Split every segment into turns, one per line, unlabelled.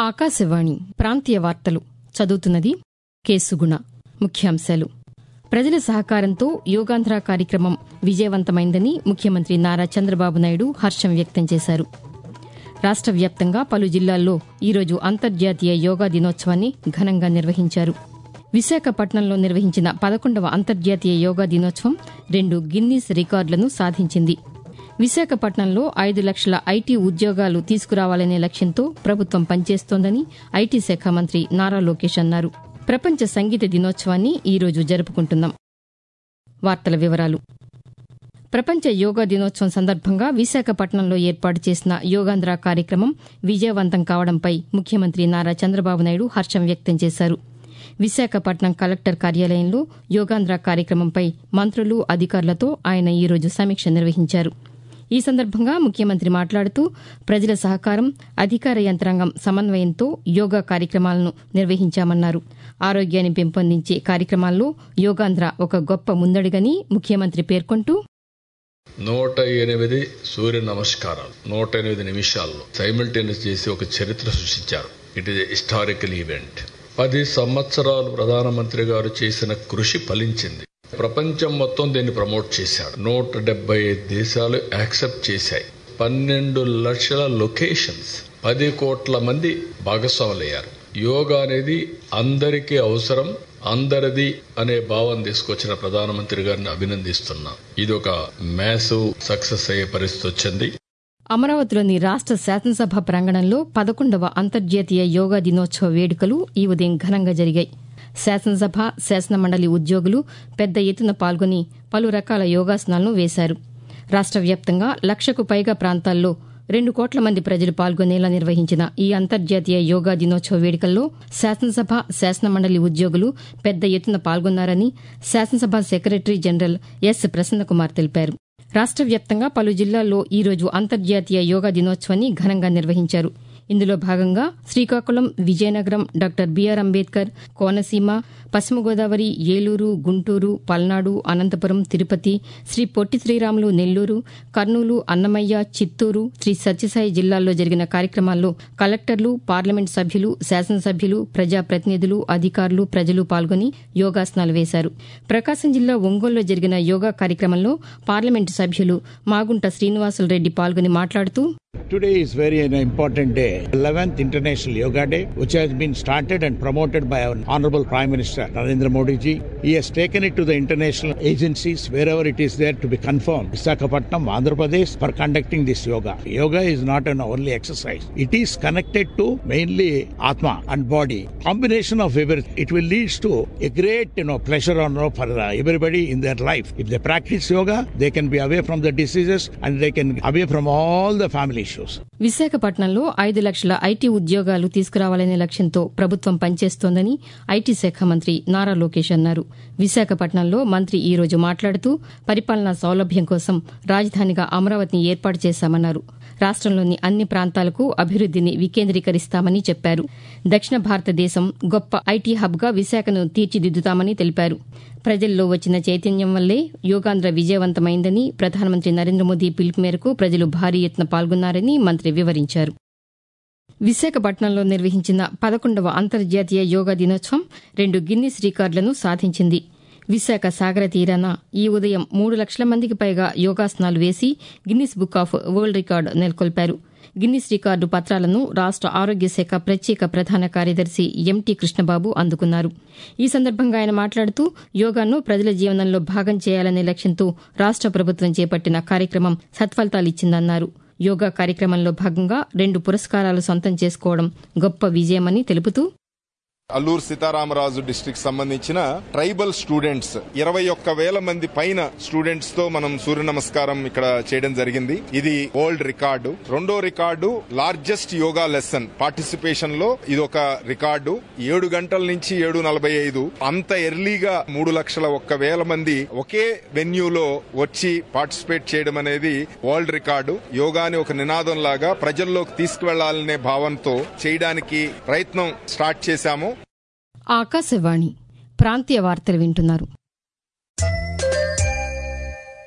ఆకాశవాణి ప్రాంతీయ వార్తలు చదువుతున్నది కేసుగుణ ముఖ్యాంశాలు ప్రజల సహకారంతో యోగాంధ్ర కార్యక్రమం విజయవంతమైందని ముఖ్యమంత్రి నారా చంద్రబాబు నాయుడు హర్షం వ్యక్తం చేశారు రాష్ట వ్యాప్తంగా పలు జిల్లాల్లో ఈరోజు అంతర్జాతీయ యోగా దినోత్సవాన్ని ఘనంగా నిర్వహించారు విశాఖపట్నంలో నిర్వహించిన పదకొండవ అంతర్జాతీయ యోగా దినోత్సవం రెండు గిన్నీస్ రికార్డులను సాధించింది విశాఖపట్నంలో ఐదు లక్షల ఐటీ ఉద్యోగాలు తీసుకురావాలనే లక్ష్యంతో ప్రభుత్వం పనిచేస్తోందని ఐటీ శాఖ మంత్రి నారా లోకేష్ అన్నారు ప్రపంచ సంగీత దినోత్సవాన్ని ఈరోజు జరుపుకుంటున్నాం వార్తల వివరాలు ప్రపంచ యోగా దినోత్సవం సందర్భంగా విశాఖపట్నంలో ఏర్పాటు చేసిన యోగాంధ్ర కార్యక్రమం విజయవంతం కావడంపై ముఖ్యమంత్రి నారా చంద్రబాబు నాయుడు హర్షం వ్యక్తం చేశారు విశాఖపట్నం కలెక్టర్ కార్యాలయంలో యోగాంధ్ర కార్యక్రమంపై మంత్రులు అధికారులతో ఆయన ఈరోజు సమీక్ష నిర్వహించారు ఈ సందర్భంగా ముఖ్యమంత్రి మాట్లాడుతూ ప్రజల సహకారం అధికార యంత్రాంగం సమన్వయంతో యోగా కార్యక్రమాలను నిర్వహించామన్నారు ఆరోగ్యాన్ని పెంపొందించే కార్యక్రమాల్లో యోగాంధ్ర ఒక గొప్ప ముందడుగని ముఖ్యమంత్రి పేర్కొంటూ
నూట ఎనిమిది సూర్య నమస్కారాలు నూట ఎనిమిది నిమిషాల్లో సైమిల్టేనియస్ చేసి ఒక చరిత్ర సృష్టించారు ఇట్ ఈస్ హిస్టారికల్ ఈవెంట్ పది సంవత్సరాలు ప్రధానమంత్రి గారు చేసిన కృషి ఫలించింది ప్రపంచం మొత్తం దీన్ని ప్రమోట్ చేశాడు నూట డెబ్బై ఐదు దేశాలు యాక్సెప్ట్ చేశాయి పన్నెండు లక్షల లొకేషన్స్ పది కోట్ల మంది భాగస్వాములయ్యారు యోగా అనేది అందరికీ అవసరం అందరిది అనే భావం తీసుకొచ్చిన ప్రధానమంత్రి గారిని అభినందిస్తున్నా ఇది ఒక మ్యాసివ్ సక్సెస్ అయ్యే పరిస్థితి వచ్చింది
అమరావతిలోని రాష్ట శాసనసభ ప్రాంగణంలో పదకొండవ అంతర్జాతీయ యోగా దినోత్సవ వేడుకలు ఈ ఉదయం ఘనంగా జరిగాయి శాసనసభ శాసనమండలి ఉద్యోగులు పెద్ద ఎత్తున పాల్గొని పలు రకాల యోగాసనాలను వేశారు రాష్ట వ్యాప్తంగా లక్షకు పైగా ప్రాంతాల్లో రెండు కోట్ల మంది ప్రజలు పాల్గొనేలా నిర్వహించిన ఈ అంతర్జాతీయ యోగా దినోత్సవ వేడుకల్లో శాసనసభ శాసనమండలి ఉద్యోగులు పెద్ద ఎత్తున పాల్గొన్నారని శాసనసభ సెక్రటరీ జనరల్ ఎస్ ప్రసన్నకుమార్ తెలిపారు రాష్ట వ్యాప్తంగా పలు జిల్లాల్లో ఈరోజు అంతర్జాతీయ యోగా దినోత్సవాన్ని ఘనంగా నిర్వహించారు ఇందులో భాగంగా శ్రీకాకుళం విజయనగరం డాక్టర్ బీఆర్ అంబేద్కర్ కోనసీమ పశ్చిమ గోదావరి ఏలూరు గుంటూరు పల్నాడు అనంతపురం తిరుపతి శ్రీ పొట్టి శ్రీరాములు నెల్లూరు కర్నూలు అన్నమయ్య చిత్తూరు శ్రీ సత్యసాయి జిల్లాల్లో జరిగిన కార్యక్రమాల్లో కలెక్టర్లు పార్లమెంట్ సభ్యులు శాసనసభ్యులు ప్రజాప్రతినిధులు అధికారులు ప్రజలు పాల్గొని యోగాసనాలు వేశారు ప్రకాశం జిల్లా ఒంగోలులో జరిగిన యోగా కార్యక్రమంలో పార్లమెంటు సభ్యులు మాగుంట శ్రీనివాసులు రెడ్డి పాల్గొని మాట్లాడుతూ
Today is very an important day, 11th International Yoga Day, which has been started and promoted by our Honorable Prime Minister Narendra Modi ji. He has taken it to the international agencies wherever it is there to be confirmed. Visakhapatnam, Andhra Pradesh for conducting this yoga. Yoga is not an only exercise. It is connected to mainly Atma and body. Combination of everything. It will lead to a great, you know, pleasure or no for everybody in their life. If they practice yoga, they can be away from the diseases and they can away from all the family issues.
విశాఖపట్నంలో ఐదు లక్షల IT ఉద్యోగాలు తీసుకురావాలనే లక్ష్యంతో ప్రభుత్వం పనిచేస్తోందని IT శాఖ మంత్రి నారా లోకేష్ అన్నారు విశాఖపట్నంలో మంత్రి ఈ రోజు మాట్లాడుతూ పరిపాలనా సౌలభ్యం కోసం రాజధానిగా అమరావతిని ఏర్పాటు చేశామన్నారు రాష్టంలోని అన్ని ప్రాంతాలకు అభివృద్దిని వికేంద్రీకరిస్తామని చెప్పారు దక్షిణ భారతదేశం గొప్ప ఐటీ హబ్గా విశాఖను తీర్చిదిద్దుతామని తెలిపారు ప్రజల్లో వచ్చిన చైతన్యం వల్లే యోగాంధ్ర విజయవంతమైందని ప్రధానమంత్రి నరేంద్ర మోదీ పిలుపు మేరకు ప్రజలు భారీ ఎత్తున పాల్గొన్నారని మంత్రి వివరించారు విశాఖపట్నంలో నిర్వహించిన పదకొండవ అంతర్జాతీయ యోగా దినోత్సవం రెండు గిన్నిస్ రికార్డులను సాధించింది విశాఖ సాగర తీరాన ఈ ఉదయం మూడు లక్షల మందికి పైగా యోగాసనాలు వేసి Guinness book of world record నెలకొల్పారు గిన్నిస్ రికార్డు పత్రాలను రాష్ట ఆరోగ్య శాఖ ప్రత్యేక ప్రధాన కార్యదర్శి ఎంటీ కృష్ణబాబు అందుకున్నారు ఈ సందర్భంగా ఆయన మాట్లాడుతూ యోగాను ప్రజల జీవనంలో భాగం చేయాలనే లక్ష్యంతో రాష్ట ప్రభుత్వం చేపట్టిన కార్యక్రమం సత్ఫలితాలిచ్చిందన్నారు యోగా కార్యక్రమంలో భాగంగా రెండు పురస్కారాలు సొంతం చేసుకోవడం గొప్ప విజయమని తెలుపుతూ
అల్లూరు సీతారామరాజు డిస్టిక్ సంబంధించిన ట్రైబల్ స్టూడెంట్స్ ఇరవై ఒక్క వేల మంది పైన స్టూడెంట్స్ తో మనం సూర్య నమస్కారం ఇక్కడ చేయడం జరిగింది ఇది వరల్డ్ రికార్డు రెండో record largest yoga lesson participation లో ఇది ఒక రికార్డు ఏడు గంటల నుంచి ఏడు నలభై ఐదు అంత ఎర్లీగా మూడు లక్షల ఒక్క వేల మంది ఒకే వెన్యూలో వచ్చి పార్టిసిపేట్ చేయడం అనేది వరల్డ్ రికార్డు యోగాని ఒక నినాదం లాగా ప్రజల్లోకి తీసుకువెళ్లాలనే భావంతో చేయడానికి ప్రయత్నం స్టార్ట్ చేశాము
ఆకాశవాణి ప్రాంతీయ వార్తలు వింటున్నారు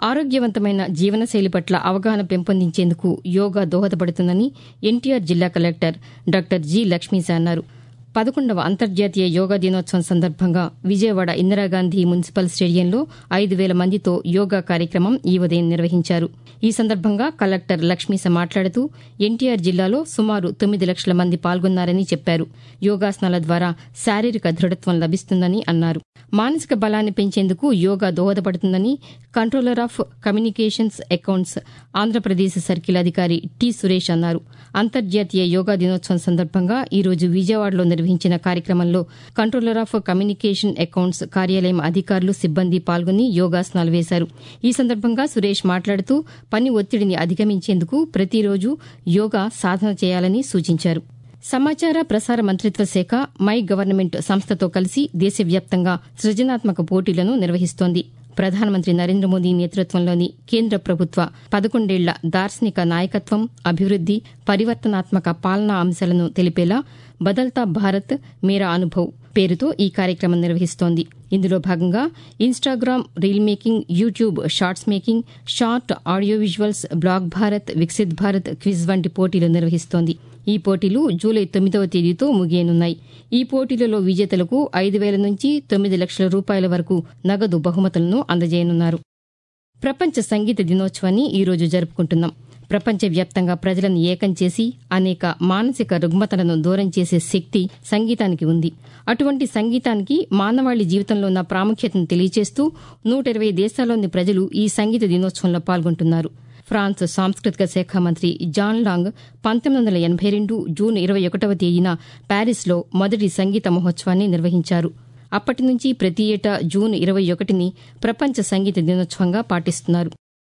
ఆరోగ్యవంతమైన జీవనశైలి పట్ల అవగాహన పెంపొందించేందుకు యోగా దోహదపడుతుందని ఎన్టీఆర్ జిల్లా కలెక్టర్ డాక్టర్ జి లక్ష్మీశ అన్నారు పదకొండవ అంతర్జాతీయ యోగా దినోత్సవం సందర్భంగా విజయవాడ ఇందిరాగాంధీ మున్సిపల్ స్టేడియంలో ఐదు వేల మందితో యోగా కార్యక్రమం ఈ ఉదయం నిర్వహించారు ఈ సందర్భంగా కలెక్టర్ లక్ష్మీశ మాట్లాడుతూ ఎన్టీఆర్ జిల్లాలో సుమారు తొమ్మిది లక్షల మంది పాల్గొన్నారని చెప్పారు యోగాసనాల ద్వారా శారీరక దృఢత్వం లభిస్తుందని అన్నారు మానసిక బలాన్ని పెంచేందుకు యోగా దోహదపడుతుందని controller of communications accounts Andhra Pradesh circle అధికారి టి సురేష్ అన్నారు అంతర్జాతీయ యోగా దినోత్సవం సందర్భంగా ఈరోజు విజయవాడలో నిర్వహించిన కార్యక్రమంలో కంట్రోలర్ ఆఫ్ కమ్యూనికేషన్ అకౌంట్స్ కార్యాలయం అధికారులు సిబ్బంది పాల్గొని యోగాసనాలు వేశారు ఈ సందర్భంగా సురేష్ మాట్లాడుతూ పని ఒత్తిడిని అధిగమించేందుకు ప్రతిరోజు యోగా సాధన చేయాలని సూచించారు సమాచార ప్రసార మంత్రిత్వ శాఖ మై గవర్నమెంట్ సంస్థతో కలిసి దేశవ్యాప్తంగా సృజనాత్మక పోటీలను నిర్వహిస్తోంది ప్రధానమంత్రి నరేంద్ర మోదీ నేతృత్వంలోని కేంద్ర ప్రభుత్వ పదకొండేళ్ల దార్శనిక నాయకత్వం అభివృద్ది పరివర్తనాత్మక పాలనా అంశాలను తెలిపేలా బదల్తా భారత్ మేరా అనుభవ్ పేరుతో ఈ కార్యక్రమం నిర్వహిస్తోంది ఇందులో భాగంగా Instagram reel making YouTube shorts making short audio visuals blog Bharat Viksit Bharat quiz వంటి పోటీలు నిర్వహిస్తోంది ఈ పోటీలు జూలై తొమ్మిదవ తేదీతో ముగియనున్నాయి ఈ పోటీలలో విజేతలకు ఐదు వేల నుంచి తొమ్మిది లక్షల రూపాయల వరకు నగదు బహుమతులను అందజేయనున్నారు ప్రపంచ సంగీత దినోత్సవాన్ని ఈరోజు జరుపుకుంటున్నాం ప్రపంచవ్యాప్తంగా ప్రజలను ఏకం చేసి అనేక మానసిక రుగ్మతలను దూరం చేసే శక్తి సంగీతానికి ఉంది అటువంటి సంగీతానికి మానవాళి జీవితంలో ఉన్న ప్రాముఖ్యతను తెలియజేస్తూ నూట ఇరవై దేశాల్లోని ప్రజలు ఈ సంగీత దినోత్సవంలో పాల్గొంటున్నారు ఫ్రాన్స్ సాంస్కృతిక శాఖ మంత్రి జాన్ లాంగ్ పంతొమ్మిది వందల ఎనభై రెండు జూన్ ఇరవై ఒకటవ తేదీన ప్యారిస్లో మొదటి సంగీత మహోత్సవాన్ని నిర్వహించారు అప్పటి నుంచి ప్రతి ఏటా జూన్ ఇరవై ఒకటిని ప్రపంచ సంగీత దినోత్సవంగా పాటిస్తున్నారు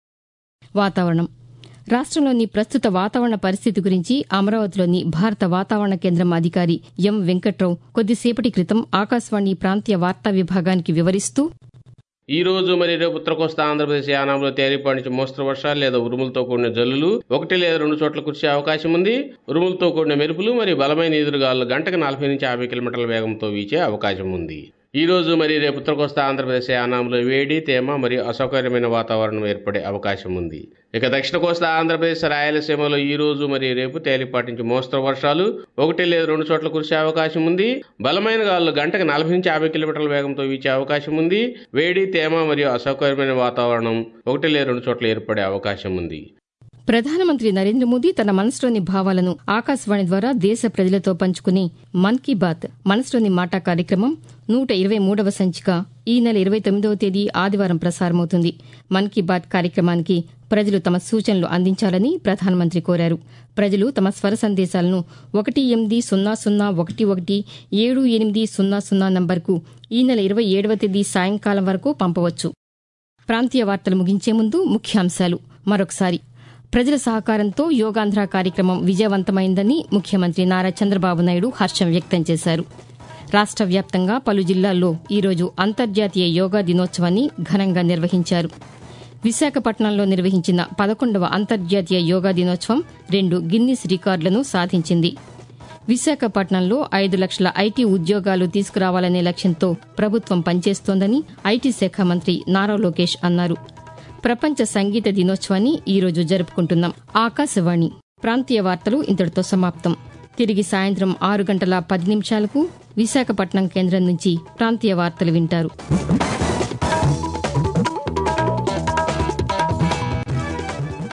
వాతావరణం రాష్ట్రంలోని ప్రస్తుత వాతావరణ పరిస్థితి గురించి అమరావతిలోని భారత వాతావరణ కేంద్రం అధికారి ఎం వెంకట్రావు కొద్దిసేపటి క్రితం ఆకాశవాణి ప్రాంతీయ వార్తా విభాగానికి వివరిస్తూ
ఈ రోజు మరి రేపు ఉత్తర కోస్తా ఆంధ్రప్రదేశ్ యానాంలో తేలిపాటి నుంచి మోస్తరు వర్షాలు లేదా ఉరుములతో కూడిన జల్లులు ఒకటి లేదా రెండు చోట్ల కురిసే అవకాశం ఉంది ఉరుములతో కూడిన మెరుపులు మరియు బలమైన ఎదురుగాలు గంటకు నలభై నుంచి యాభై కిలోమీటర్ల వేగంతో వీచే అవకాశం ఉంది ఈ రోజు మరి రేపు ఉత్తర కోస్తా ఆంధ్రప్రదేశ్ యానాంలో వేడి తేమ మరియు అసౌకర్యమైన వాతావరణం ఏర్పడే అవకాశం ఉంది ఇక దక్షిణ కోస్తా ఆంధ్రప్రదేశ్ రాయలసీమలో ఈ రోజు మరి రేపు తేలిపాటి నుంచి మోస్తరు వర్షాలు ఒకటి లేదా రెండు చోట్ల కురిసే అవకాశం ఉంది బలమైన గాలులు గంటకు నలభై నుంచి యాభై కిలోమీటర్ల వేగంతో వీచే అవకాశం ఉంది వేడి తేమ మరియు అసౌకర్యమైన వాతావరణం ఒకటి లేదా రెండు చోట్ల ఏర్పడే అవకాశం ఉంది
ప్రధానమంత్రి నరేంద్ర మోదీ తన మనసులోని భావాలను ఆకాశవాణి ద్వారా దేశ ప్రజలతో పంచుకునే మన్ కీ బాత్ మనసులోని మాట కార్యక్రమం నూట ఇరవై మూడవ సంచిక ఈ నెల ఇరవై తొమ్మిదవ తేదీ ఆదివారం ప్రసారమవుతుంది మన్ కీ బాత్ కార్యక్రమానికి ప్రజలు తమ సూచనలు అందించాలని ప్రధానమంత్రి కోరారు ప్రజలు తమ స్వర సందేశాలను ఒకటి ఎనిమిది సున్నా సున్నా ఒకటి ఒకటి ఏడు ఎనిమిది సున్నా సున్నా నంబర్కు ఈ నెల ఇరవై ఏడవ తేదీ సాయంకాలం వరకు పంపవచ్చు ప్రాంతీయ వార్తలు ముగించే ముందు ముఖ్యాంశాలు మరొకసారి ప్రజల సహకారంతో యోగాంధ్ర కార్యక్రమం విజయవంతమైందని ముఖ్యమంత్రి నారా చంద్రబాబు నాయుడు హర్షం వ్యక్తం చేశారు రాష్ట వ్యాప్తంగా పలు జిల్లాల్లో ఈరోజు అంతర్జాతీయ యోగా దినోత్సవాన్ని ఘనంగా నిర్వహించారు విశాఖపట్నంలో నిర్వహించిన పదకొండవ అంతర్జాతీయ యోగా దినోత్సవం రెండు గిన్నిస్ రికార్డులను సాధించింది విశాఖపట్నంలో ఐదు లక్షల ఐటీ ఉద్యోగాలు తీసుకురావాలనే లక్ష్యంతో ప్రభుత్వం పనిచేస్తోందని ఐటీ శాఖ మంత్రి నారా లోకేష్ అన్నారు ప్రపంచ సంగీత దినోత్సవాన్ని ఈరోజు జరుపుకుంటున్నాం ఆకాశవాణి ప్రాంతీయ వార్తలు ఇంతటితో సమాప్తం తిరిగి సాయంత్రం ఆరు గంటల పది నిమిషాలకు విశాఖపట్నం కేంద్రం నుంచి ప్రాంతీయ వార్తలు వింటారు